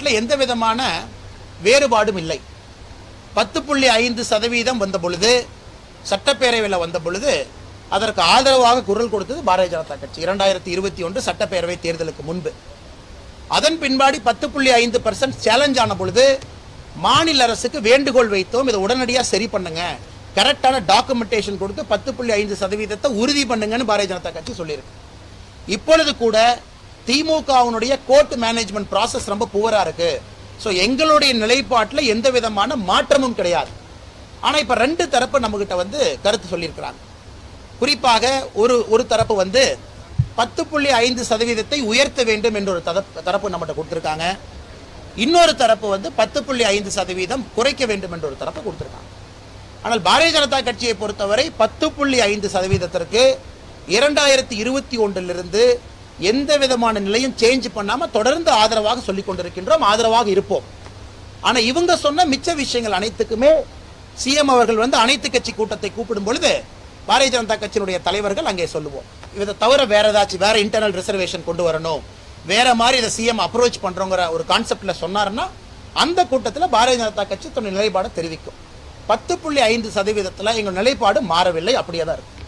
நிலைப்பாட்டில் எந்த விதமான வேறுபாடும் இல்லை பத்து புள்ளி ஐந்து சதவீதம் வந்த பொழுது சட்டப்பேரவையில் வந்த பொழுது அதற்கு ஆதரவாக குரல் கொடுத்தது பாரதிய ஜனதா கட்சி இரண்டாயிரத்தி இருபத்தி ஒன்று சட்டப்பேரவை தேர்தலுக்கு முன்பு அதன் பின்பாடி பத்து புள்ளி ஐந்து பர்சன்ட் சேலஞ்ச் ஆன பொழுது மாநில அரசுக்கு வேண்டுகோள் வைத்தோம் இதை உடனடியாக சரி பண்ணுங்க கரெக்டான டாக்குமெண்டேஷன் கொடுத்து பத்து புள்ளி ஐந்து சதவீதத்தை உறுதி பண்ணுங்கன்னு பாரதிய ஜனதா கட்சி சொல்லியிருக்கு இப்பொழுது கூட திமுகவினுடைய கோர்ட் மேனேஜ்மெண்ட் ப்ராசஸ் ரொம்ப புவரா இருக்கு ஸோ எங்களுடைய நிலைப்பாட்டில் எந்த விதமான மாற்றமும் கிடையாது ஆனால் இப்போ ரெண்டு தரப்பு நம்மகிட்ட வந்து கருத்து சொல்லியிருக்கிறாங்க குறிப்பாக ஒரு ஒரு தரப்பு வந்து பத்து புள்ளி ஐந்து சதவீதத்தை உயர்த்த வேண்டும் என்ற ஒரு தரப்பு தரப்பு நம்மகிட்ட கொடுத்துருக்காங்க இன்னொரு தரப்பு வந்து பத்து புள்ளி ஐந்து சதவீதம் குறைக்க வேண்டும் என்ற ஒரு தரப்பு கொடுத்துருக்காங்க ஆனால் பாரதிய ஜனதா கட்சியை பொறுத்தவரை பத்து புள்ளி ஐந்து சதவீதத்திற்கு இரண்டாயிரத்தி இருபத்தி ஒன்றிலிருந்து எந்த விதமான நிலையும் சேஞ்ச் பண்ணாம தொடர்ந்து ஆதரவாக சொல்லிக் கொண்டிருக்கின்றோம் ஆதரவாக இருப்போம் ஆனா இவங்க சொன்ன மிச்ச விஷயங்கள் அனைத்துக்குமே சிஎம் அவர்கள் வந்து அனைத்து கட்சி கூட்டத்தை கூப்பிடும் பொழுது பாரதிய ஜனதா கட்சியினுடைய தலைவர்கள் அங்கே சொல்லுவோம் இதை தவிர வேற ஏதாச்சும் வேற இன்டர்னல் ரிசர்வேஷன் கொண்டு வரணும் வேற மாதிரி இதை சிஎம் அப்ரோச் பண்றோங்கிற ஒரு கான்செப்ட்ல சொன்னாருன்னா அந்த கூட்டத்தில் பாரதிய ஜனதா கட்சி தன்னுடைய நிலைப்பாடை தெரிவிக்கும் பத்து புள்ளி ஐந்து சதவீதத்தில் எங்கள் நிலைப்பாடு மாறவில்லை அப்படியே தான் இருக்கு